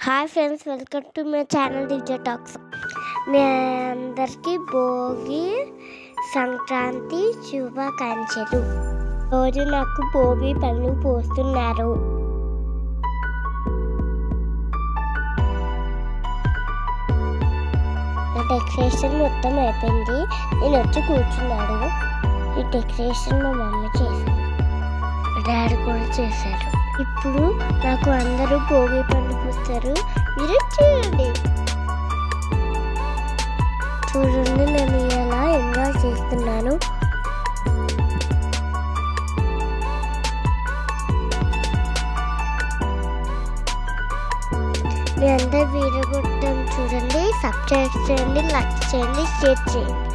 hi friends welcome to my channel Divya talks మీ అందరికీ భోగి సంక్రాంతి శుభాకాంక్షలు రోజు నాకు భోగి పళ్ళు పోస్తున్నారు నా డెకరేషన్ మొత్తం అయిపోయింది నేను వచ్చి కూర్చున్నాడు ఈ డెకరేషన్ మా మమ్మీ చేసింది మా డాడీ కూడా చేశారు ఇప్పుడు నాకు అందరూ భోగి పండు పూస్తారు మీరు చూడండి చూడండి నేను ఎలా ఎంజాయ్ చేస్తున్నాను మీ అందరు వీడియో కొట్టడం చూడండి సబ్స్క్రైబ్ చేయండి లైక్ చేయండి షేర్ చేయండి